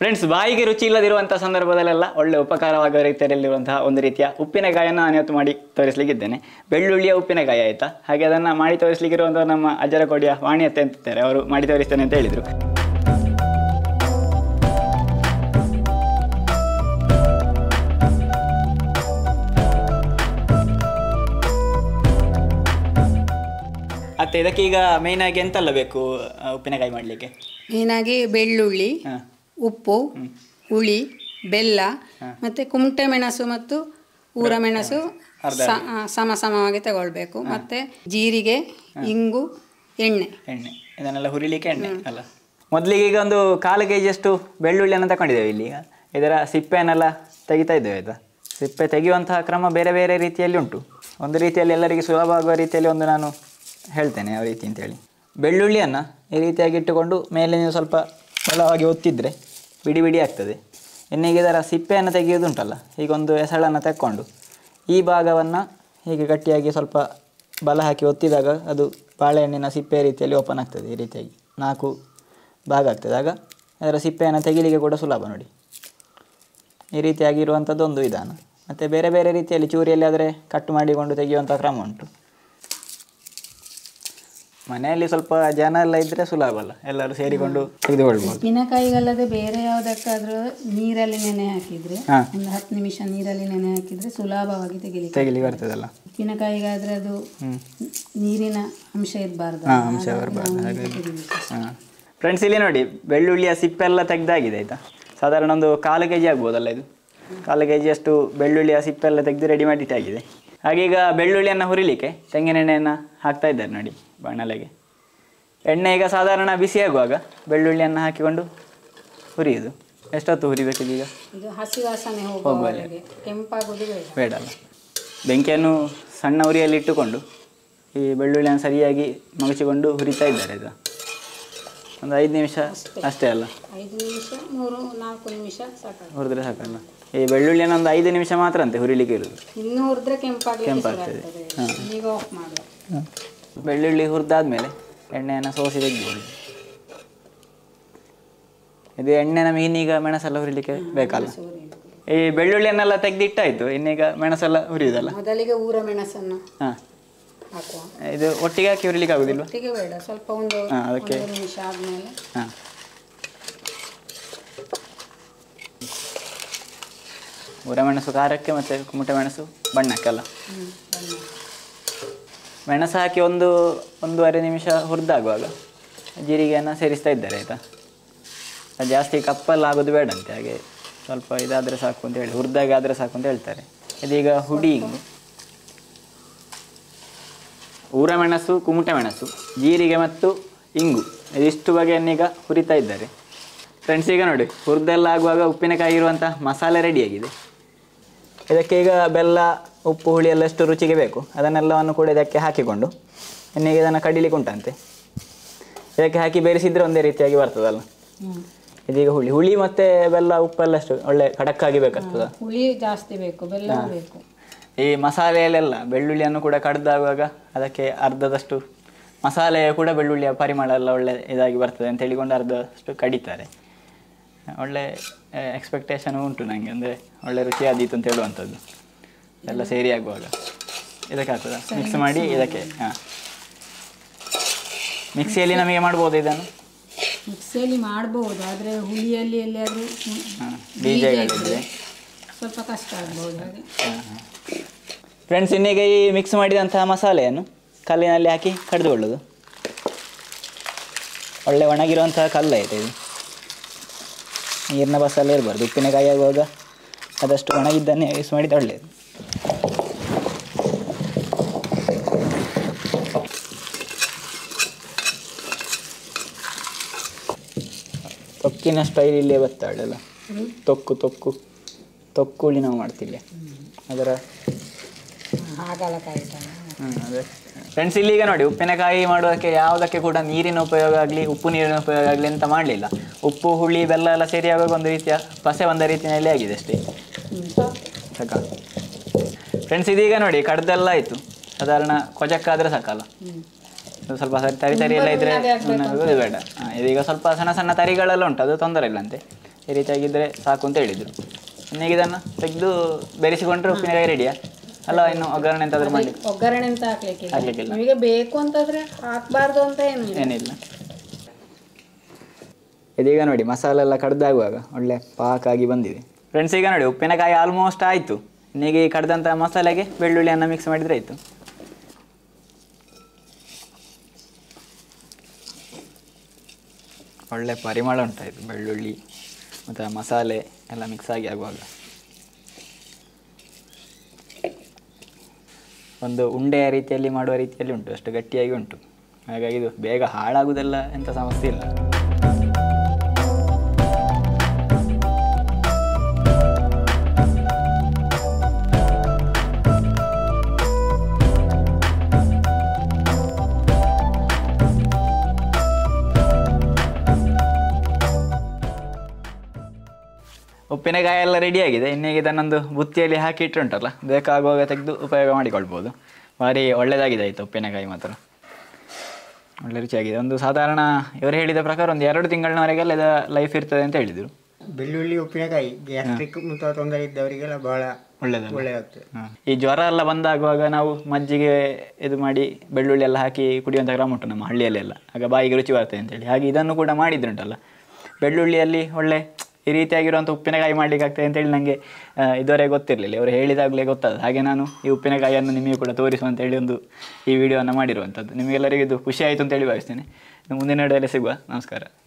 Friends ಬಾಯಿಗೆ ರುಚಿ ಇಲ್ಲದಿರುವಂತಹ ಸಂದರ್ಭದಲ್ಲೆಲ್ಲ ಒಳ್ಳೆ ಉಪಕಾರವಾಗುವ ರೀತಿಯಲ್ಲಿರುವಂತಹ ಒಂದು ರೀತಿಯ ಉಪ್ಪಿನಕಾಯನ್ನು ನಾನು ಇವತ್ತು ಮಾಡಿ ತೋರಿಸಲಿಕ್ಕಿದ್ದೇನೆ ಬೆಳ್ಳುಳ್ಳಿಯ ಉಪ್ಪಿನಕಾಯಿ ಆಯಿತಾ ಹಾಗೆ ಅದನ್ನು ಮಾಡಿ ತೋರಿಸಲಿಕ್ಕಿರುವಂತಹ ನಮ್ಮ ಅಜ್ಜರಕೋಡಿಯ ವಾಣಿಯತ್ತೆ ಅಂತಿದ್ದಾರೆ ಅವರು ಮಾಡಿ ತೋರಿಸ್ತೇನೆ ಅಂತ ಹೇಳಿದರು ಅತ್ತೆ ಇದಕ್ಕೆ ಈಗ ಮೇಯ್ನ್ ಆಗಿ ಎಂತೆಲ್ಲ ಬೇಕು ಆ, ಉಪ್ಪಿನಕಾಯಿ ಮಾಡಲಿಕ್ಕೆ ಮೇನಾಗಿ ಬೆಳ್ಳುಳ್ಳಿ ಹಾಂ ಉಪ್ಪು ಹುಳಿ ಬೆಲ್ಲ ಮತ್ತು ಕುಮಟೆ ಮೆಣಸು ಮತ್ತು ಊರ ಮೆಣಸು ಸ- ಆ, ಸಮ ಸಮವಾಗಿ ತಗೊಳ್ಬೇಕು ಮತ್ತು ಜೀರಿಗೆ ಇಂಗು ಎಣ್ಣೆ ಎಣ್ಣೆ ಇದನ್ನೆಲ್ಲ ಹುರಿಲಿಕ್ಕೆ ಎಣ್ಣೆ ಅಲ್ಲ ಮೊದಲಿಗೆ ಈಗ ಒಂದು ಕಾಲು ಕೆ ಜಿಯಷ್ಟು ಬೆಳ್ಳುಳ್ಳಿಯನ್ನು ತಗೊಂಡಿದ್ದೇವೆ ಇಲ್ಲಿ ಈಗ ಇದರ ಸಿಪ್ಪೆಯನ್ನೆಲ್ಲ ತೆಗಿತಾ ಇದ್ದೇವೆ ಆಯಿತಾ ಸಿಪ್ಪೆ ತೆಗೆಯುವಂತಹ ಕ್ರಮ ಬೇರೆ ಬೇರೆ ರೀತಿಯಲ್ಲಿ ಉಂಟು ಒಂದು ರೀತಿಯಲ್ಲಿ ಎಲ್ಲರಿಗೆ ಸುಲಭ ಆಗುವ ರೀತಿಯಲ್ಲಿ ಒಂದು ನಾನು ಹೇಳ್ತೇನೆ ಯಾವ ರೀತಿ ಅಂತೇಳಿ ಬೆಳ್ಳುಳ್ಳಿಯನ್ನು ಈ ರೀತಿಯಾಗಿ ಇಟ್ಟುಕೊಂಡು ಮೇಲೆ ನೀವು ಸ್ವಲ್ಪ ಬಲವಾಗಿ ಒತ್ತಿದ್ರೆ ಬಿಡಿ ಬಿಡಿ ಆಗ್ತದೆ ಇನ್ನೀಗ ಇದರ ಸಿಪ್ಪೆಯನ್ನು ತೆಗೆಯೋದುಂಟಲ್ಲ ಈಗ ಒಂದು ಎಸಳನ್ನು ತೆಕ್ಕೊಂಡು ಈ ಭಾಗವನ್ನು ಹೀಗೆ ಗಟ್ಟಿಯಾಗಿ ಸ್ವಲ್ಪ ಬಲ ಹಾಕಿ ಒತ್ತಿದಾಗ ಅದು ಬಾಳೆಹಣ್ಣಿನ ಸಿಪ್ಪೆ ರೀತಿಯಲ್ಲಿ ಓಪನ್ ಆಗ್ತದೆ ಈ ರೀತಿಯಾಗಿ ನಾಲ್ಕು ಭಾಗ ಆಗ್ತದೆ ಆಗ ಅದರ ಸಿಪ್ಪೆಯನ್ನು ತೆಗಿಲಿಕ್ಕೆ ಕೂಡ ಸುಲಭ ನೋಡಿ ಈ ರೀತಿಯಾಗಿ ಇರುವಂಥದ್ದು ಒಂದು ವಿಧಾನ ಮತ್ತು ಬೇರೆ ಬೇರೆ ರೀತಿಯಲ್ಲಿ ಚೂರಿಯಲ್ಲಿ ಆದರೆ ಕಟ್ ಮಾಡಿಕೊಂಡು ತೆಗೆಯುವಂಥ ಕ್ರಮ ಉಂಟು ಮನೆಯಲ್ಲಿ ಸ್ವಲ್ಪ ಜನ ಎಲ್ಲ ಇದ್ದರೆ ಸುಲಭ ಅಲ್ಲ ಎಲ್ಲರೂ ಸೇರಿಕೊಂಡು ತೆಗೆದುಕೊಳ್ಬೋದು ಉಪ್ಪಿನಕಾಯಿಗಲ್ಲದೆ ಬೇರೆ ಯಾವುದಕ್ಕಾದ್ರೂ ನೀರಲ್ಲಿ ನೆನೆ ಹಾಕಿದರೆ ಹಾಂ ಒಂದು ಹತ್ತು ನಿಮಿಷ ನೀರಲ್ಲಿ ನೆನೆ ಹಾಕಿದರೆ ಸುಲಭವಾಗಿ ತೆಗಿಲಿಕ್ಕೆ ತೆಗಿಲಿಕ್ಕೆ ಬರ್ತದಲ್ಲ ಉಪ್ಪಿನಕಾಯಿಗಾದರೆ ಅದು ಹ್ಞೂ ನೀರಿನ ಅಂಶ ಇರಬಾರ್ದು ಹಾಂ ಅಂಶ ಬರಬಾರ್ದು ಹಾಗಾಗಿ ಹಾಂ ಫ್ರೆಂಡ್ಸ್ ಇಲ್ಲಿ ನೋಡಿ ಬೆಳ್ಳುಳ್ಳಿಯ ಸಿಪ್ಪೆಲ್ಲ ತೆಗ್ದಾಗಿದೆ ಆಯಿತಾ ಸಾಧಾರಣ ಒಂದು ಕಾಲು ಕೆ ಜಿ ಆಗ್ಬೋದಲ್ಲ ಇದು ಕಾಲು ಕೆ ಜಿಯಷ್ಟು ಬೆಳ್ಳುಳ್ಳಿಯ ಸಿಪ್ಪೆಲ್ಲ ತೆಗೆದು ರೆಡಿ ಮಾಡಿ ಇಟ್ಟಾಗಿದೆ ಹಾಗೆ ಈಗ ಬೆಳ್ಳುಳ್ಳಿಯನ್ನು ಹುರಿಲಿಕ್ಕೆ ತೆಂಗಿನೆಣ್ಣೆಯನ್ನು ಹಾಕ್ತಾ ಇದ್ದಾರೆ ನೋಡಿ ಬಾಣಲೆಗೆ ಎಣ್ಣೆ ಈಗ ಸಾಧಾರಣ ಬಿಸಿ ಆಗುವಾಗ ಬೆಳ್ಳುಳ್ಳಿಯನ್ನು ಹಾಕಿಕೊಂಡು ಹುರಿಯುದು ಎಷ್ಟೊತ್ತು ಹುರಿಬೇಕು ಈಗ ಇದು ಹಸಿ ವಾಸನೆ ಹೋಗುವವರೆಗೆ ಕೆಂಪಾಗೋದು ಬೇಡ ಬೇಡ ಅಲ್ಲ ಬೆಂಕಿಯನ್ನು ಸಣ್ಣ ಉರಿಯಲ್ಲಿ ಇಟ್ಟುಕೊಂಡು ಈ ಬೆಳ್ಳುಳ್ಳಿಯನ್ನು ಸರಿಯಾಗಿ ಮಗಚಿಕೊಂಡು ಹುರಿತಾ ಇದ್ದಾರೆ ಇದು ಒಂದು ಐದು ನಿಮಿಷ ಅಷ್ಟೇ ಅಲ್ಲ ಐದು ನಿಮಿಷ ಮೂರು ನಾಲ್ಕು ನಿಮಿಷ ಸಾಕಾಗುತ್ತೆ ಹುರಿದ್ರೆ ಸಾಕಲ್ಲ ಈ ಬೆಳ್ಳುಳ್ಳಿಯನ್ನು ಒಂದು ಐದು ನಿಮಿಷ ಮಾತ್ರ ಅಂತೆ ಹುರಿಲಿಕ್ಕೆ ಇರೋದು ಇನ್ನು ಹುರಿದ್ರೆ ಕೆಂಪಾಗ್ಲಿಕ್ಕೆ ಕೆಂಪಾಗ್ತದೆ. ಶುರುವಾಗ್ತದೆ ಈಗ ಆಫ್ ಮಾಡುವ ಬೆಳ್ಳುಳ್ಳಿ ಹುರಿದಾದ್ಮೇಲೆ ಎಣ್ಣೆಯನ್ನು ಸೋಸಿ ತೆಗಿಬೋದು ಇದು ಎಣ್ಣೆನ ಮೀನೀಗ ಮೆಣಸೆಲ್ಲ ಹುರಿಲಿಕ್ಕೆ ಬೇಕಲ್ಲ ಈ ಬೆಳ್ಳುಳ್ಳಿಯನ್ನೆಲ್ಲ ತೆಗೆದಿಟ್ಟಾಯ್ತು ಇನ್ನೀಗ ಮೆಣಸೆಲ್ಲ ಹುರಿಯುದಲ್ಲ ಮೊದಲಿಗೆ ಊರ ಮೆಣಸನ್ನು ಹಾಂ ಹಾಕುವ ಇದು ಒಟ್ಟಿಗೆ ಹಾಕಿ ಹುರಿಲಿಕ್ಕೆ ಆಗುದಿಲ್ವಾ ಒಟ್ಟಿಗೆ ಬೇಡ ಸ್ವಲ್ಪ ಒಂದು ಹಾಂ ಅದಕ್ಕೆ ಒಂದು ನಿಮಿಷ ಆದ್ಮೇಲೆ ಹಾಂ ಮೆಣಸು ಖಾರಕ್ಕೆ ಮತ್ತು ಕುಮಟೆ ಮೆಣಸು ಬಣ್ಣಕ್ಕೆಲ್ಲ ಹ್ಮ್, ಬನ್ನಿ. ಮೆಣಸು ಹಾಕಿ ಒಂದು ಒಂದೂವರೆ ನಿಮಿಷ ಹುರಿದಾಗುವಾಗ ಜೀರಿಗೆಯನ್ನು ಸೇರಿಸ್ತಾ ಇದ್ದಾರೆ ಆಯಿತಾ ಅದು ಜಾಸ್ತಿ ಕಪ್ಪಲ್ಲಿ ಆಗೋದು ಬೇಡಂತೆ ಹಾಗೆ ಸ್ವಲ್ಪ ಇದಾದರೆ ಸಾಕು ಅಂತ ಹೇಳಿ ಹುರಿದಾಗ ಆದರೆ ಸಾಕು ಅಂತ ಹೇಳ್ತಾರೆ ಇದೀಗ ಹುಡಿ ಊರ ಮೆಣಸು ಕುಮಟೆ ಮೆಣಸು ಜೀರಿಗೆ ಮತ್ತು ಇಂಗು ಇದಿಷ್ಟು ಬಗೆಯನ್ನೀಗ ಹುರಿತಾ ಇದ್ದಾರೆ ಫ್ರೆಂಡ್ಸ್ ಈಗ ನೋಡಿ ಹುರಿದೆಲ್ಲ ಆಗುವಾಗ ಉಪ್ಪಿನಕಾಯಿ ಇರುವಂಥ ಮಸಾಲೆ ರೆಡಿಯಾಗಿದೆ ಇದಕ್ಕೆ ಈಗ ಬೆಲ್ಲ ಉಪ್ಪು ಹುಳಿ ಎಲ್ಲ ಎಷ್ಟು ರುಚಿಗೆ ಬೇಕು ಅದನ್ನೆಲ್ಲವನ್ನು ಕೂಡ ಇದಕ್ಕೆ ಹಾಕಿಕೊಂಡು ಇನ್ನೀಗ ಇದನ್ನು ಕಡಿಲಿಕ್ಕೆ ಉಂಟಂತೆ ಇದಕ್ಕೆ ಹಾಕಿ ಬೇರಿಸಿದ್ರೆ ಒಂದೇ ರೀತಿಯಾಗಿ ಬರ್ತದಲ್ಲ ಹ್ಮ್. ಇದೀಗ ಹುಳಿ ಹುಳಿ ಮತ್ತು ಬೆಲ್ಲ ಉಪ್ಪೆಲ್ಲ ಅಷ್ಟು ಒಳ್ಳೆ ಖಡಕ್ಕಾಗಿ ಬೇಕಾಗ್ತದ ಹುಳಿ ಜಾಸ್ತಿ ಬೇಕು ಬೆಲ್ಲ ಬೇಕು ಈ ಮಸಾಲೆಯಲ್ಲೆಲ್ಲ ಬೆಳ್ಳುಳ್ಳಿಯನ್ನು ಕೂಡ ಕಡ್ದಾಗುವಾಗ ಅದಕ್ಕೆ ಅರ್ಧದಷ್ಟು ಮಸಾಲೆ ಕೂಡ ಬೆಳ್ಳುಳ್ಳಿಯ ಪರಿಮಳ ಎಲ್ಲ ಒಳ್ಳೆ ಇದಾಗಿ ಬರ್ತದೆ ಅಂತ ಹೇಳಿಕೊಂಡು ಅರ್ಧದಷ್ಟು ಕಡಿತಾರೆ ಒಳ್ಳೆ ಎಕ್ಸ್ಪೆಕ್ಟೇಷನ್ ಉಂಟು ನನಗೆ ಅಂದರೆ ಒಳ್ಳೆ ರುಚಿ ಆದೀತು ಅಂತ ಹೇಳುವಂಥದ್ದು ಎಲ್ಲ ಸೇರಿ ಆಗುವಾಗ ಇದಕ್ಕೆ ಹಾಕೋದ ಮಿಕ್ಸ್ ಮಾಡಿ ಇದಕ್ಕೆ ಹಾಂ ಮಿಕ್ಸಿಯಲ್ಲಿ ನಮಗೆ ಮಾಡ್ಬೋದು ಇದನ್ನು ಮಿಕ್ಸಿಯಲ್ಲಿ ಮಾಡ್ಬೋದು ಆದರೆ ಹುಳಿಯಲ್ಲಿ ಎಲ್ಲಿಯಾದರೂ ಹಾಂ ಬೀಜಗಳಿದ್ರೆ ಸ್ವಲ್ಪ ಕಷ್ಟ ಆಗ್ಬೋದು ಹಾಗೆ ಫ್ರೆಂಡ್ಸ್ ಇನ್ನೀಗ ಈ ಮಿಕ್ಸ್ ಮಾಡಿದಂತಹ ಮಸಾಲೆಯನ್ನು ಕಲ್ಲಿನಲ್ಲಿ ಹಾಕಿ ಕಡಿದುಕೊಳ್ಳೋದು ಒಳ್ಳೆ ಒಣಗಿರುವಂತಹ ಕಲ್ಲು ಆಯ್ತು ಇದು ನೀರಿನ ಬಸ್ಸಲ್ಲೇ ಇರಬಾರ್ದು ಉಪ್ಪಿನಕಾಯಿ ಆಗುವಾಗ ಆದಷ್ಟು ಒಣಗಿದ್ದನ್ನೇ ಯೂಸ್ ಮಾಡಿದ್ದು ಒಳ್ಳೆಯದು ತೊಕ್ಕಿನ ಸ್ಟೈಲ್ ಇಲ್ಲೇ ಬರ್ತಾಳಲ್ಲ ತೊಕ್ಕು ತೊಕ್ಕು ತೊಕ್ಕುಳಿ ನಾವು ಮಾಡ್ತಿಲ್ಲ ಅದರ ಹಾಗಲಕಾಯಿ ಹ್ಮ್, ಅದೇ ಫ್ರೆಂಡ್ಸ್ ಇಲ್ಲಿಗ ನೋಡಿ ಉಪ್ಪಿನಕಾಯಿ ಮಾಡೋದಕ್ಕೆ ಯಾವುದಕ್ಕೆ ಕೂಡ ನೀರಿನ ಉಪಯೋಗ ಆಗಲಿ ಉಪ್ಪು ನೀರಿನ ಉಪಯೋಗ ಆಗಲಿ ಅಂತ ಮಾಡಲಿಲ್ಲ ಉಪ್ಪು ಹುಳಿ ಬೆಲ್ಲ ಎಲ್ಲ ಸೇರಿ ಆಗುವಾಗ ಒಂದು ರೀತಿಯ ಪಸೆ ಬಂದ ರೀತಿಯಲ್ಲಿ ಆಗಿದೆ ಅಷ್ಟೇ ಸಾಕ ಫ್ರೆಂಡ್ಸ್ ಇದೀಗ ನೋಡಿ ಕಡ್ದೆಲ್ಲ ಆಯಿತು ಸಾಧಾರಣ ಕೊಜಕ್ಕಾದ್ರೆ ಸಾಕಲ್ಲ ಇದು ಸ್ವಲ್ಪ ಸರಿ ತರಿ ತರಿ ಎಲ್ಲ ಇದ್ರೆ ಅದು ಬೇಡ ಹಾ, ಇದೀಗ ಸ್ವಲ್ಪ ಸಣ್ಣ ಸಣ್ಣ ತರಿಗಳೆಲ್ಲ ಉಂಟು ಅದು ತೊಂದರೆ ಇಲ್ಲ ಅಂತೆ ಈ ರೀತಿಯಾಗಿದ್ದರೆ ಸಾಕು ಅಂತ ಹೇಳಿದರು ಇನ್ನೀಗ ಇದನ್ನು ತೆಗೆದು ಬೆರೆಸಿಕೊಂಡ್ರೆ ಉಪ್ಪಿನಕಾಯಿ ರೆಡಿಯಾ ಅಲ್ಲ ಇನ್ನು ಒಗ್ಗರಣೆ ಎಂತಾದ್ರೂ ಮಾಡಿ ಒಗ್ಗರಣೆ ಅಂತ ಹಾಕ್ಲಿಕ್ಕೆ ಹಾಕ್ಲಿಕ್ಕಿಲ್ಲ ನಿಮಗೆ ಬೇಕು ಅಂತಂದ್ರೆ ಹಾಕ್ಬಾರ್ದು ಅಂತ ಏನು ಏನಿಲ್ಲ ಇದೀಗ ನೋಡಿ ಮಸಾಲೆ ಎಲ್ಲ ಕಡ್ದಾಗುವಾಗ ಒಳ್ಳೆ ಪಾಕಾಗಿ ಬಂದಿದೆ ಫ್ರೆಂಡ್ಸ್ ಈಗ ನೋಡಿ ಉಪ್ಪಿನಕಾಯಿ ಆಲ್ಮೋಸ್ಟ್ ಆಯಿತು ಇನ್ನೀಗ ಈ ಕಡ್ದಂಥ ಮಸಾಲೆಗೆ ಬೆಳ್ಳುಳ್ಳಿಯನ್ನು ಮಿಕ್ಸ್ ಮಾಡಿದರೆ ಆಯಿತು ಒಳ್ಳೆ ಪರಿಮಳ ಉಂಟಾಯಿತು ಬೆಳ್ಳುಳ್ಳಿ ಮತ್ತು ಮಸಾಲೆ ಎಲ್ಲ ಮಿಕ್ಸ್ ಆಗಿ ಆಗುವಾಗ ಒಂದು ಉಂಡೆಯ ರೀತಿಯಲ್ಲಿ ಮಾಡುವ ರೀತಿಯಲ್ಲಿ ಉಂಟು ಅಷ್ಟು ಗಟ್ಟಿಯಾಗಿ ಉಂಟು ಹಾಗಾಗಿ ಇದು ಬೇಗ ಹಾಳಾಗುವುದೆಲ್ಲ ಎಂಥ ಸಮಸ್ಯೆ ಇಲ್ಲ ಉಪ್ಪಿನಕಾಯಿ ಎಲ್ಲ ರೆಡಿಯಾಗಿದೆ ಇನ್ನೀಗ ಇದನ್ನೊಂದು ಬುತ್ತಿಯಲ್ಲಿ ಹಾಕಿ ಇಟ್ಟುಂಟಲ್ಲ ಬೇಕಾಗುವಾಗ ತೆಗೆದು ಉಪಯೋಗ ಮಾಡಿಕೊಳ್ಬೋದು ಭಾರಿ ಒಳ್ಳೆಯದಾಗಿದೆ ಆಯಿತು ಉಪ್ಪಿನಕಾಯಿ ಮಾತ್ರ ಒಳ್ಳೆ ರುಚಿಯಾಗಿದೆ ಒಂದು ಸಾಧಾರಣ ಇವರು ಹೇಳಿದ ಪ್ರಕಾರ ಒಂದು ಎರಡು ತಿಂಗಳಿನವರೆಗೆಲ್ಲ ಇದರ ಲೈಫ್ ಇರ್ತದೆ ಅಂತ ಹೇಳಿದರು ಬೆಳ್ಳುಳ್ಳಿ ಉಪ್ಪಿನಕಾಯಿ ಗ್ಯಾಸ್ಟ್ರಿಕ್ ಮುಂತಾದ ತೊಂದರೆ ಇದ್ದವರಿಗೆಲ್ಲ ಬಹಳ ಒಳ್ಳೆಯದಲ್ಲ ಒಳ್ಳೆಯದಾಗ್ತದೆ ಹಾಂ. ಈ ಜ್ವರ ಎಲ್ಲ ಬಂದಾಗುವಾಗ ನಾವು ಮಜ್ಜಿಗೆ ಇದು ಮಾಡಿ ಬೆಳ್ಳುಳ್ಳಿ ಎಲ್ಲ ಹಾಕಿ ಕುಡಿಯುವಂಥ ಕ್ರಮ ಉಂಟು ನಮ್ಮ ಹಳ್ಳಿಯಲ್ಲೆಲ್ಲ ಆಗ ಬಾಯಿಗೆ ರುಚಿ ಬರ್ತದೆ ಅಂತೇಳಿ ಹಾಗೆ ಇದನ್ನು ಕೂಡ ಮಾಡಿದ್ರುಂಟಲ್ಲ ಬೆಳ್ಳುಳ್ಳಿಯಲ್ಲಿ ಒಳ್ಳೆ ಈ ರೀತಿಯಾಗಿರುವಂಥ ಉಪ್ಪಿನಕಾಯಿ ಮಾಡಲಿಕ್ಕೆ ಆಗ್ತದೆ ಅಂತೇಳಿ ನನಗೆ ಇದುವರೆಗೆ ಗೊತ್ತಿರಲಿಲ್ಲ ಇವರು ಹೇಳಿದಾಗಲೇ ಗೊತ್ತಾದ ಹಾಗೆ ನಾನು ಈ ಉಪ್ಪಿನಕಾಯಿಯನ್ನು ನಿಮಗೆ ಕೂಡ ತೋರಿಸು ಅಂತೇಳಿ ಒಂದು ಈ ವಿಡಿಯೋನ ಮಾಡಿರುವಂಥದ್ದು ನಿಮಗೆಲ್ಲರಿಗೂ ಇದು ಖುಷಿ ಆಯಿತು ಅಂತೇಳಿ ಭಾವಿಸ್ತೇನೆ ಇನ್ನು ಮುಂದಿನ ವಿಡಿಯೋದಲ್ಲಿ ಸಿಗುವ ನಮಸ್ಕಾರ